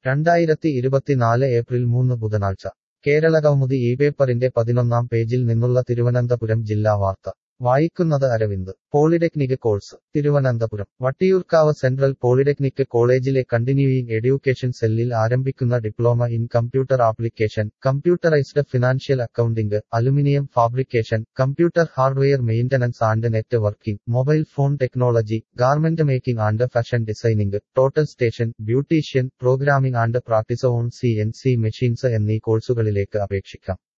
രണ്ടായിരത്തി ഇരുപത്തിനാല് ഏപ്രിൽ മൂന്ന് ബുധനാഴ്ച കേരളകൗമുദി ഈ പേപ്പറിന്റെ പതിനൊന്നാം പേജിൽ നിന്നുള്ള തിരുവനന്തപുരം ജില്ലാ വാർത്ത വായിക്കുന്നത് Aravind polytechnic course Thiruvananthapuram Vattiyoorkavu central polytechnic കോളേജിലെ കണ്ടിന്യൂയിങ് എഡ്യൂക്കേഷൻ സെല്ലിൽ ആരംഭിക്കുന്ന diploma in computer application computerised financial accounting aluminium fabrication computer hardware maintenance and networking mobile phone technology garment making and fashion designing total station beautician programming and practice on C N C machines എന്നീ കോഴ്സുകളിലേക്ക് അപേക്ഷിക്കാം